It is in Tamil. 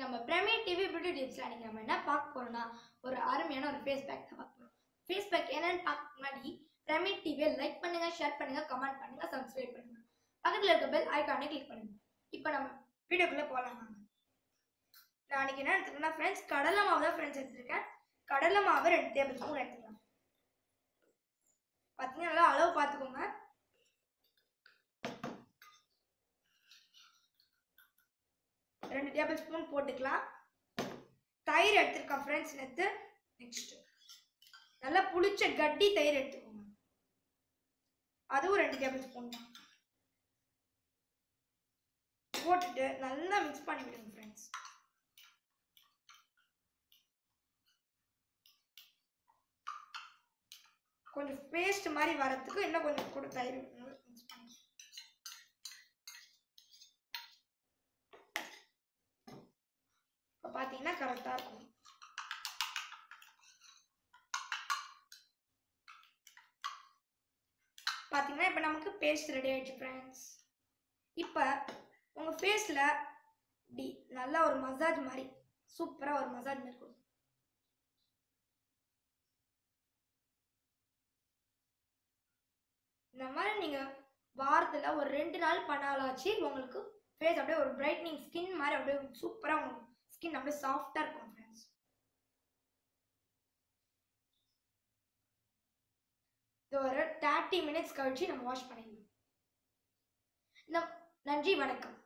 நம்ம பிரமிட் டிவி பியூட்டி டிப்ஸ்ல அன்னைக்கு நம்ம என்ன பார்க்க போறோம்னா ஒரு அருமையான ஒரு ஃபேஸ் பேக் தான் பார்க்க போறோம் ஃபேஸ் பேக் என்னன்னு பார்க்க முன்னாடி பிரமிட் டிவியை லைக் பண்ணுங்க ஷேர் பண்ணுங்க கமெண்ட் பண்ணுங்க சப்ஸ்கிரைப் பண்ணுங்க பக்கத்துல இருக்க பெல் ஐக்கானை கிளிக் பண்ணுங்க இப்போ நம்ம வீடியோக்குள்ள போகலாம் வாங்க நான் அன்னைக்கு என்ன எடுத்துக்கேன்னா ஃப்ரெண்ட்ஸ் கடலை மாவு தான் ஃப்ரெண்ட்ஸ் எடுத்திருக்கேன் கடலை மாவு ரெண்டு டேபிள் ஸ்பூன் எடுத்துக்கலாம் பார்த்தீங்கன்னா நல்லா அளவு பார்த்துக்கோங்க ரெண்டு டேபிள் ஸ்பூன் போட்டுக்கலாம் தயிர் எடுத்துருக்கேன் ஃப்ரெண்ட்ஸ் நேற்று நெக்ஸ்ட் நல்லா புளிச்ச கட்டி தயிர் எடுத்துக்கோங்க அதுவும் ரெண்டு டேபிள் ஸ்பூன் தான் போட்டுட்டு நல்லா மிக்ஸ் பண்ணி விடுங்க ஃப்ரெண்ட்ஸ் கொஞ்சம் பேஸ்ட் மாதிரி வரதுக்கு இன்னும் கொஞ்சம் கூட தயிர் மிக்ஸ் பண்ணி இப்போ பார்த்தீங்கன்னா கரெக்டாக இருக்கும் பார்த்தீங்கன்னா இப்போ நமக்கு பேஸ்ட் ரெடி ஆயிடுச்சு ஃப்ரெண்ட்ஸ் இப்போ உங்கள் ஃபேஸில் இப்படி நல்லா ஒரு மசாஜ் மாதிரி சூப்பராக ஒரு மசாஜ் மாதிரி கொடுக்கும் இந்த மாதிரி நீங்கள் வாரத்தில் ஒரு ரெண்டு நாள் பண்ணாலாச்சு உங்களுக்கு ஃபேஸ் அப்படியே ஒரு பிரைட்னிங் ஸ்கின் மாதிரி அப்படியே சூப்பராக உங்களுக்கு ஸ்கின் அப்படியே சாஃப்டாக இருக்கும் ஃப்ரெண்ட்ஸ் இது ஒரு தேர்ட்டி மினிட்ஸ் கழிச்சு நம்ம வாஷ் பண்ணிடலாம் இந்த நன்றி வணக்கம்